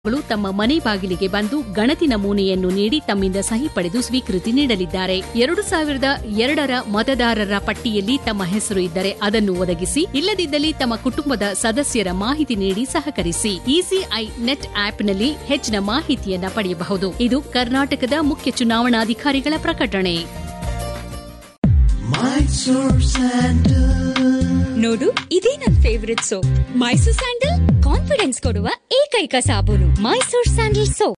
ಗಳು ತಮ್ಮ ಮನೆ ಬಾಗಿಲಿಗೆ ಬಂದು ಗಣತಿ ನಮೂನೆಯನ್ನು ನೀಡಿ ತಮ್ಮಿಂದ ಸಹಿ ಪಡೆದು ಸ್ವೀಕೃತಿ ನೀಡಲಿದ್ದಾರೆ ಎರಡು ಸಾವಿರದ ಎರಡರ ಮತದಾರರ ಪಟ್ಟಿಯಲ್ಲಿ ತಮ್ಮ ಹೆಸರು ಇದ್ದರೆ ಅದನ್ನು ಒದಗಿಸಿ ಇಲ್ಲದಿದ್ದಲ್ಲಿ ತಮ್ಮ ಕುಟುಂಬದ ಸದಸ್ಯರ ಮಾಹಿತಿ ನೀಡಿ ಸಹಕರಿಸಿ ಇಸಿಐ ನೆಟ್ ಆಪ್ನಲ್ಲಿ ಹೆಚ್ಚಿನ ಮಾಹಿತಿಯನ್ನ ಪಡೆಯಬಹುದು ಇದು ಕರ್ನಾಟಕದ ಮುಖ್ಯ ಚುನಾವಣಾಧಿಕಾರಿಗಳ ಪ್ರಕಟಣೆ ನೋಡು ಇದೇ ನನ್ favourite soap Mysore sandal confidence ಕೊಡುವ ಏಕೈಕ ಸಾಬೂನು ಮೈಸೂರ್ ಸ್ಯಾಂಡಲ್ ಸೋಪ್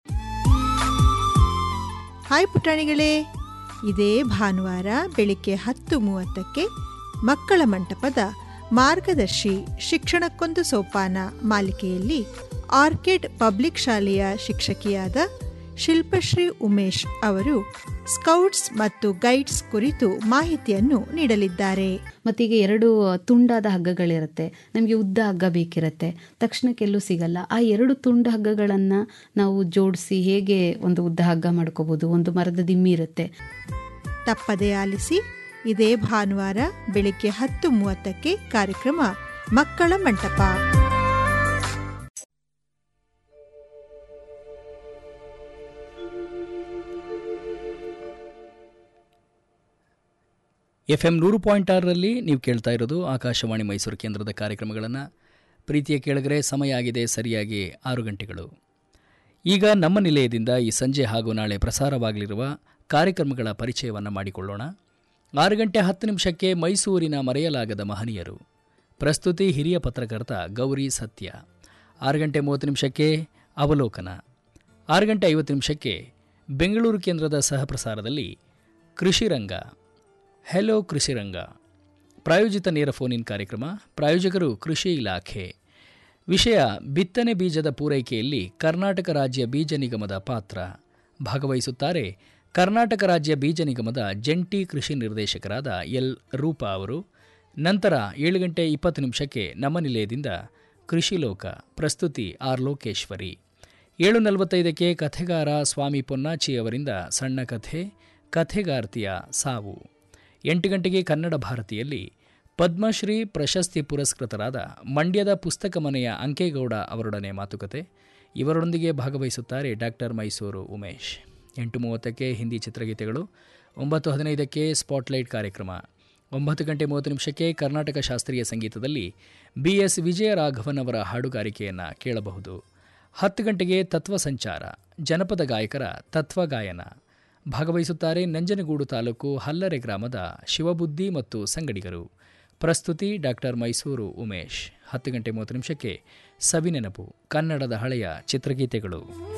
ಹಾಯ್ ಪುಟಾಣಿಗಳೇ ಇದೇ ಭಾನುವಾರ ಬೆಳಿಗ್ಗೆ ಹತ್ತು ಮೂವತ್ತಕ್ಕೆ ಮಕ್ಕಳ ಮಂಟಪದ ಮಾರ್ಗದರ್ಶಿ ಶಿಕ್ಷಣಕ್ಕೊಂದು ಸೋಪಾನ ಮಾಲಿಕೆಯಲ್ಲಿ ಆರ್ಕಿಡ್ ಪಬ್ಲಿಕ್ ಶಾಲೆಯ ಶಿಕ್ಷಕಿಯಾದ ಶಿಲ್ಪಶ್ರೀ ಉಮೇಶ್ ಅವರು ಸ್ಕೌಟ್ಸ್ ಮತ್ತು ಗೈಡ್ಸ್ ಕುರಿತು ಮಾಹಿತಿಯನ್ನು ನೀಡಲಿದ್ದಾರೆ ಮತ್ತೀಗ ಎರಡು ತುಂಡಾದ ಹಗ್ಗಗಳಿರುತ್ತೆ ನಮಗೆ ಉದ್ದ ಹಗ್ಗ ಬೇಕಿರುತ್ತೆ ತಕ್ಷಣಕ್ಕೆಲ್ಲೂ ಸಿಗಲ್ಲ ಆ ಎರಡು ತುಂಡು ಹಗ್ಗಗಳನ್ನು ನಾವು ಜೋಡಿಸಿ ಹೇಗೆ ಒಂದು ಉದ್ದ ಹಗ್ಗ ಮಾಡ್ಕೋಬೋದು ಒಂದು ಮರದ ದಿಮ್ಮಿ ಇರುತ್ತೆ ತಪ್ಪದೇ ಆಲಿಸಿ ಇದೇ ಭಾನುವಾರ ಬೆಳಿಗ್ಗೆ ಹತ್ತು ಮೂವತ್ತಕ್ಕೆ ಕಾರ್ಯಕ್ರಮ ಮಕ್ಕಳ ಮಂಟಪ ಎಫ್ ಎಂ ನೂರು ಪಾಯಿಂಟ್ ಆರರಲ್ಲಿ ನೀವು ಕೇಳ್ತಾ ಇರೋದು ಆಕಾಶವಾಣಿ ಮೈಸೂರು ಕೇಂದ್ರದ ಕಾರ್ಯಕ್ರಮಗಳನ್ನು ಪ್ರೀತಿಯ ಕೇಳಿದರೆ ಸಮಯ ಆಗಿದೆ ಸರಿಯಾಗಿ ಆರು ಗಂಟೆಗಳು ಈಗ ನಮ್ಮ ನಿಲಯದಿಂದ ಈ ಸಂಜೆ ಹಾಗೂ ನಾಳೆ ಪ್ರಸಾರವಾಗಲಿರುವ ಕಾರ್ಯಕ್ರಮಗಳ ಪರಿಚಯವನ್ನು ಮಾಡಿಕೊಳ್ಳೋಣ ಆರು ಗಂಟೆ ಹತ್ತು ನಿಮಿಷಕ್ಕೆ ಮೈಸೂರಿನ ಮರೆಯಲಾಗದ ಮಹನೀಯರು ಪ್ರಸ್ತುತಿ ಹಿರಿಯ ಪತ್ರಕರ್ತ ಗೌರಿ ಸತ್ಯ ಆರು ಗಂಟೆ ಮೂವತ್ತು ನಿಮಿಷಕ್ಕೆ ಅವಲೋಕನ ಆರು ಗಂಟೆ ಐವತ್ತು ನಿಮಿಷಕ್ಕೆ ಬೆಂಗಳೂರು ಕೇಂದ್ರದ ಸಹಪ್ರಸಾರದಲ್ಲಿ ಕೃಷಿರಂಗ ಹೆಲೋ ಕೃಷಿರಂಗ ಪ್ರಾಯೋಜಿತ ನೇರ ಫೋನ್ ಇನ್ ಕಾರ್ಯಕ್ರಮ ಪ್ರಾಯೋಜಕರು ಕೃಷಿ ಇಲಾಖೆ ವಿಷಯ ಬಿತ್ತನೆ ಬೀಜದ ಪೂರೈಕೆಯಲ್ಲಿ ಕರ್ನಾಟಕ ರಾಜ್ಯ ಬೀಜ ನಿಗಮದ ಪಾತ್ರ ಭಾಗವಹಿಸುತ್ತಾರೆ ಕರ್ನಾಟಕ ರಾಜ್ಯ ಬೀಜ ನಿಗಮದ ಜಂಟಿ ಕೃಷಿ ನಿರ್ದೇಶಕರಾದ ಎಲ್ ರೂಪಾ ಅವರು ನಂತರ ಏಳು ಗಂಟೆ ಇಪ್ಪತ್ತು ನಿಮಿಷಕ್ಕೆ ನಮ್ಮ ನಿಲಯದಿಂದ ಕೃಷಿ ಲೋಕ ಪ್ರಸ್ತುತಿ ಆರ್ ಲೋಕೇಶ್ವರಿ ಏಳು ನಲವತ್ತೈದಕ್ಕೆ ಕಥೆಗಾರ ಸ್ವಾಮಿ ಪೊನ್ನಾಚಿ ಅವರಿಂದ ಸಣ್ಣ ಕಥೆ ಕಥೆಗಾರ್ತಿಯ ಸಾವು ಎಂಟು ಗಂಟೆಗೆ ಕನ್ನಡ ಭಾರತಿಯಲ್ಲಿ ಪದ್ಮಶ್ರೀ ಪ್ರಶಸ್ತಿ ಪುರಸ್ಕೃತರಾದ ಮಂಡ್ಯದ ಪುಸ್ತಕ ಮನೆಯ ಅಂಕೇಗೌಡ ಅವರೊಡನೆ ಮಾತುಕತೆ ಇವರೊಂದಿಗೆ ಭಾಗವಹಿಸುತ್ತಾರೆ ಡಾಕ್ಟರ್ ಮೈಸೂರು ಉಮೇಶ್ ಎಂಟು ಮೂವತ್ತಕ್ಕೆ ಹಿಂದಿ ಚಿತ್ರಗೀತೆಗಳು ಒಂಬತ್ತು ಹದಿನೈದಕ್ಕೆ ಸ್ಪಾಟ್ಲೈಟ್ ಕಾರ್ಯಕ್ರಮ ಒಂಬತ್ತು ಗಂಟೆ ಮೂವತ್ತು ನಿಮಿಷಕ್ಕೆ ಕರ್ನಾಟಕ ಶಾಸ್ತ್ರೀಯ ಸಂಗೀತದಲ್ಲಿ ಬಿ ಎಸ್ ವಿಜಯರಾಘವನ್ ಅವರ ಹಾಡುಗಾರಿಕೆಯನ್ನು ಕೇಳಬಹುದು ಹತ್ತು ಗಂಟೆಗೆ ತತ್ವ ಸಂಚಾರ ಜನಪದ ಗಾಯಕರ ತತ್ವ ಗಾಯನ ಭಾಗವಹಿಸುತ್ತಾರೆ ನಂಜನಗೂಡು ತಾಲೂಕು ಹಲ್ಲರೆ ಗ್ರಾಮದ ಶಿವಬುದ್ಧಿ ಮತ್ತು ಸಂಗಡಿಗರು ಪ್ರಸ್ತುತಿ ಡಾಕ್ಟರ್ ಮೈಸೂರು ಉಮೇಶ್ ಹತ್ತು ಗಂಟೆ ಮೂವತ್ತು ನಿಮಿಷಕ್ಕೆ ಸವಿನೆನಪು ಕನ್ನಡದ ಹಳೆಯ ಚಿತ್ರಗೀತೆಗಳು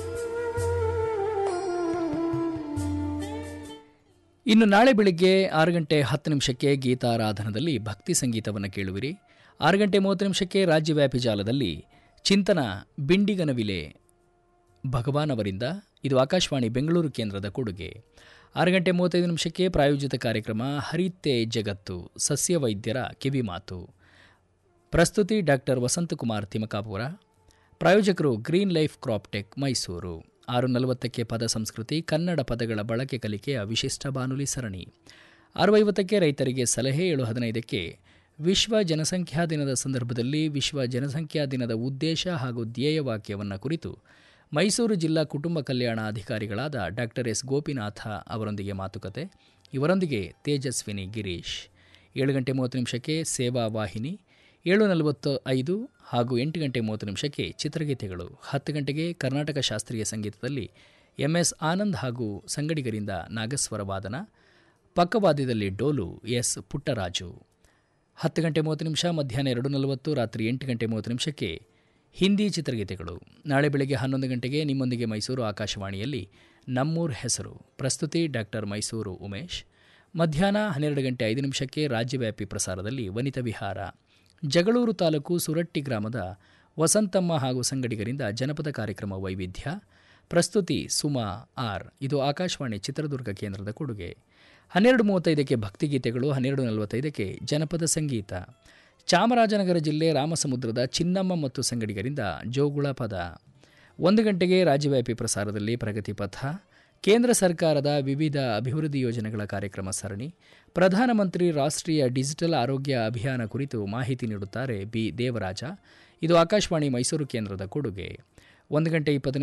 ಇನ್ನು ನಾಳೆ ಬೆಳಿಗ್ಗೆ ಆರು ಗಂಟೆ ಹತ್ತು ನಿಮಿಷಕ್ಕೆ ಗೀತಾರಾಧನದಲ್ಲಿ ಭಕ್ತಿ ಸಂಗೀತವನ್ನು ಕೇಳುವಿರಿ ಆರು ಗಂಟೆ ಮೂವತ್ತು ನಿಮಿಷಕ್ಕೆ ರಾಜ್ಯವ್ಯಾಪಿ ಜಾಲದಲ್ಲಿ ಚಿಂತನ ಬಿಂಡಿಗನವಿಲೆ ಭಗವಾನ್ ಅವರಿಂದ ಇದು ಆಕಾಶವಾಣಿ ಬೆಂಗಳೂರು ಕೇಂದ್ರದ ಕೊಡುಗೆ ಆರು ಗಂಟೆ ಮೂವತ್ತೈದು ನಿಮಿಷಕ್ಕೆ ಪ್ರಾಯೋಜಿತ ಕಾರ್ಯಕ್ರಮ ಹರಿತೆ ಜಗತ್ತು ಸಸ್ಯ ವೈದ್ಯರ ಕಿವಿಮಾತು ಪ್ರಸ್ತುತಿ ಡಾಕ್ಟರ್ ವಸಂತಕುಮಾರ್ ತಿಮಕಾಪುರ ಪ್ರಾಯೋಜಕರು ಗ್ರೀನ್ ಲೈಫ್ ಕ್ರಾಪ್ಟೆಕ್ ಮೈಸೂರು ಆರು ನಲವತ್ತಕ್ಕೆ ಪದ ಸಂಸ್ಕೃತಿ ಕನ್ನಡ ಪದಗಳ ಬಳಕೆ ಕಲಿಕೆಯ ವಿಶಿಷ್ಟ ಬಾನುಲಿ ಸರಣಿ ಆರು ಐವತ್ತಕ್ಕೆ ರೈತರಿಗೆ ಸಲಹೆ ಏಳು ಹದಿನೈದಕ್ಕೆ ವಿಶ್ವ ಜನಸಂಖ್ಯಾ ದಿನದ ಸಂದರ್ಭದಲ್ಲಿ ವಿಶ್ವ ಜನಸಂಖ್ಯಾ ದಿನದ ಉದ್ದೇಶ ಹಾಗೂ ಧ್ಯೇಯವಾಕ್ಯವನ್ನು ಕುರಿತು ಮೈಸೂರು ಜಿಲ್ಲಾ ಕುಟುಂಬ ಕಲ್ಯಾಣ ಅಧಿಕಾರಿಗಳಾದ ಡಾಕ್ಟರ್ ಎಸ್ ಗೋಪಿನಾಥ ಅವರೊಂದಿಗೆ ಮಾತುಕತೆ ಇವರೊಂದಿಗೆ ತೇಜಸ್ವಿನಿ ಗಿರೀಶ್ ಏಳು ಗಂಟೆ ಮೂವತ್ತು ನಿಮಿಷಕ್ಕೆ ಸೇವಾ ವಾಹಿನಿ ಏಳು ನಲವತ್ತು ಐದು ಹಾಗೂ ಎಂಟು ಗಂಟೆ ಮೂವತ್ತು ನಿಮಿಷಕ್ಕೆ ಚಿತ್ರಗೀತೆಗಳು ಹತ್ತು ಗಂಟೆಗೆ ಕರ್ನಾಟಕ ಶಾಸ್ತ್ರೀಯ ಸಂಗೀತದಲ್ಲಿ ಎಂ ಎಸ್ ಆನಂದ್ ಹಾಗೂ ಸಂಗಡಿಗರಿಂದ ನಾಗಸ್ವರ ವಾದನ ಪಕ್ಕವಾದ್ಯದಲ್ಲಿ ಡೋಲು ಎಸ್ ಪುಟ್ಟರಾಜು ಹತ್ತು ಗಂಟೆ ಮೂವತ್ತು ನಿಮಿಷ ಮಧ್ಯಾಹ್ನ ಎರಡು ನಲವತ್ತು ರಾತ್ರಿ ಎಂಟು ಗಂಟೆ ಮೂವತ್ತು ನಿಮಿಷಕ್ಕೆ ಹಿಂದಿ ಚಿತ್ರಗೀತೆಗಳು ನಾಳೆ ಬೆಳಗ್ಗೆ ಹನ್ನೊಂದು ಗಂಟೆಗೆ ನಿಮ್ಮೊಂದಿಗೆ ಮೈಸೂರು ಆಕಾಶವಾಣಿಯಲ್ಲಿ ನಮ್ಮೂರ್ ಹೆಸರು ಪ್ರಸ್ತುತಿ ಡಾಕ್ಟರ್ ಮೈಸೂರು ಉಮೇಶ್ ಮಧ್ಯಾಹ್ನ ಹನ್ನೆರಡು ಗಂಟೆ ಐದು ನಿಮಿಷಕ್ಕೆ ರಾಜ್ಯವ್ಯಾಪಿ ಪ್ರಸಾರದಲ್ಲಿ ವನಿತ ವಿಹಾರ ಜಗಳೂರು ತಾಲೂಕು ಸುರಟ್ಟಿ ಗ್ರಾಮದ ವಸಂತಮ್ಮ ಹಾಗೂ ಸಂಗಡಿಗರಿಂದ ಜನಪದ ಕಾರ್ಯಕ್ರಮ ವೈವಿಧ್ಯ ಪ್ರಸ್ತುತಿ ಸುಮಾ ಆರ್ ಇದು ಆಕಾಶವಾಣಿ ಚಿತ್ರದುರ್ಗ ಕೇಂದ್ರದ ಕೊಡುಗೆ ಹನ್ನೆರಡು ಮೂವತ್ತೈದಕ್ಕೆ ಭಕ್ತಿಗೀತೆಗಳು ಹನ್ನೆರಡು ನಲವತ್ತೈದಕ್ಕೆ ಜನಪದ ಸಂಗೀತ ಚಾಮರಾಜನಗರ ಜಿಲ್ಲೆ ರಾಮಸಮುದ್ರದ ಚಿನ್ನಮ್ಮ ಮತ್ತು ಸಂಗಡಿಗರಿಂದ ಜೋಗುಳ ಪದ ಒಂದು ಗಂಟೆಗೆ ರಾಜ್ಯವ್ಯಾಪಿ ಪ್ರಸಾರದಲ್ಲಿ ಪ್ರಗತಿ ಪಥ ಕೇಂದ್ರ ಸರ್ಕಾರದ ವಿವಿಧ ಅಭಿವೃದ್ಧಿ ಯೋಜನೆಗಳ ಕಾರ್ಯಕ್ರಮ ಸರಣಿ ಪ್ರಧಾನಮಂತ್ರಿ ರಾಷ್ಟ್ರೀಯ ಡಿಜಿಟಲ್ ಆರೋಗ್ಯ ಅಭಿಯಾನ ಕುರಿತು ಮಾಹಿತಿ ನೀಡುತ್ತಾರೆ ಬಿ ದೇವರಾಜ ಇದು ಆಕಾಶವಾಣಿ ಮೈಸೂರು ಕೇಂದ್ರದ ಕೊಡುಗೆ ಒಂದು ಗಂಟೆ ಇಪ್ಪತ್ತು